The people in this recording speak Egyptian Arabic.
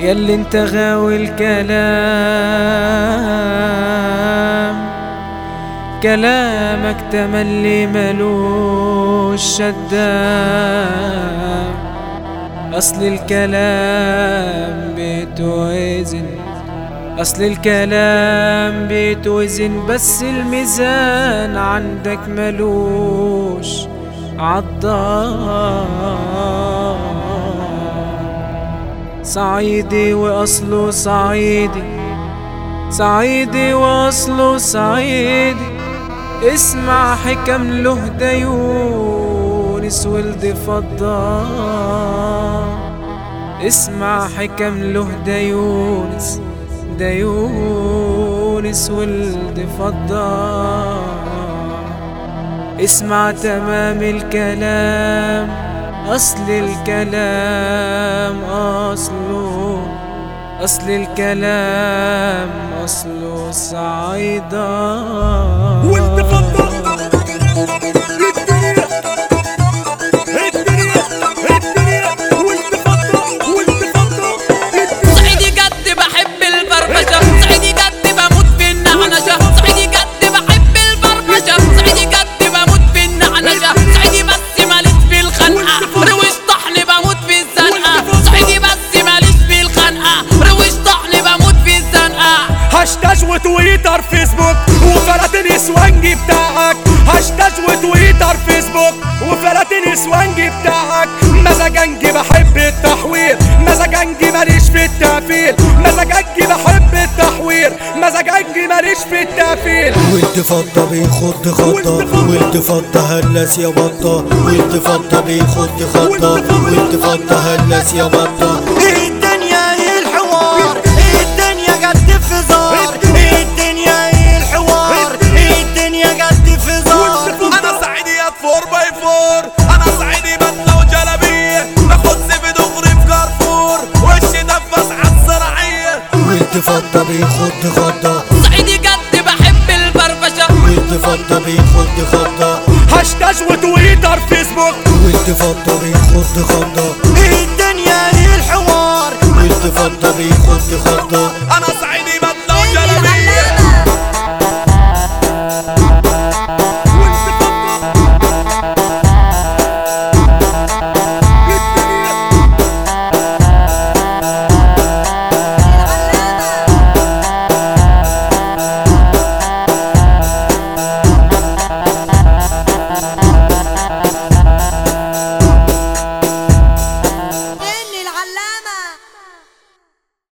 ياللي انت غاوي الكلام كلامك تملي ملوش شدام أصل الكلام بيتوزن أصل الكلام بيتوزن بس الميزان عندك ملوش عالضار صعيدي وأصله صعيدي صعيدي وأصله صعيدي اسمع حكم له ديونس ولد فضة اسمع حكم له ديونس ديونس ولد فضة اسمع تمام الكلام أصل الكلام أصله أصل الكلام أصله صعيدة ولد فضة الدنيا الدنيا الدنيا ولد فضة ولد فضة الدنيا صعيدي قد بحب الفرفشة صعيدي قد بموت في النعنشة صعيدي قد بحب الفرفشة صعيدي قد بموت في النعنشة صعيدي بس ماليش في الخنقة روش طحن بموت في الزنقة صعيدي بس ماليش في الخنقة روش طحن بموت في الزنقة هاشتاج وتويتر فيسبوك وفلاتين سوانجي بتاعك هاشتاج وتويتر فيسبوك وفلاتين سوانجي بتاعك مزاجنجي بحب التحوير مزاجنجي ماليش في التقفيل مزاجنجي بحب التحوير مزاجنجي ماليش في التقفيل ولد فضة بيخد خطة ولد فضة هلاس يا بطة ولد فضة بيخد خطة ولد فضة هلاس يا بطة الدنيا ايه الحوار الدنيا قد في زار الدنيا ايه الحوار الدنيا قد في زار انا صعيدي يا فور باي فور انا صعيدي بدله وجلبيه باخد سيف دغري في كارفور وشي نفس عالزراعيه ولد فضة بيخد خطة صعيدي قد بحب الفرفشة ولد فضة بيخد خطة هاشتاج وتويتر فيسبوك ولد فضة بيخد خطة الدنيا ايه الحوار ولد فضة بيخد خطة انا صعيدي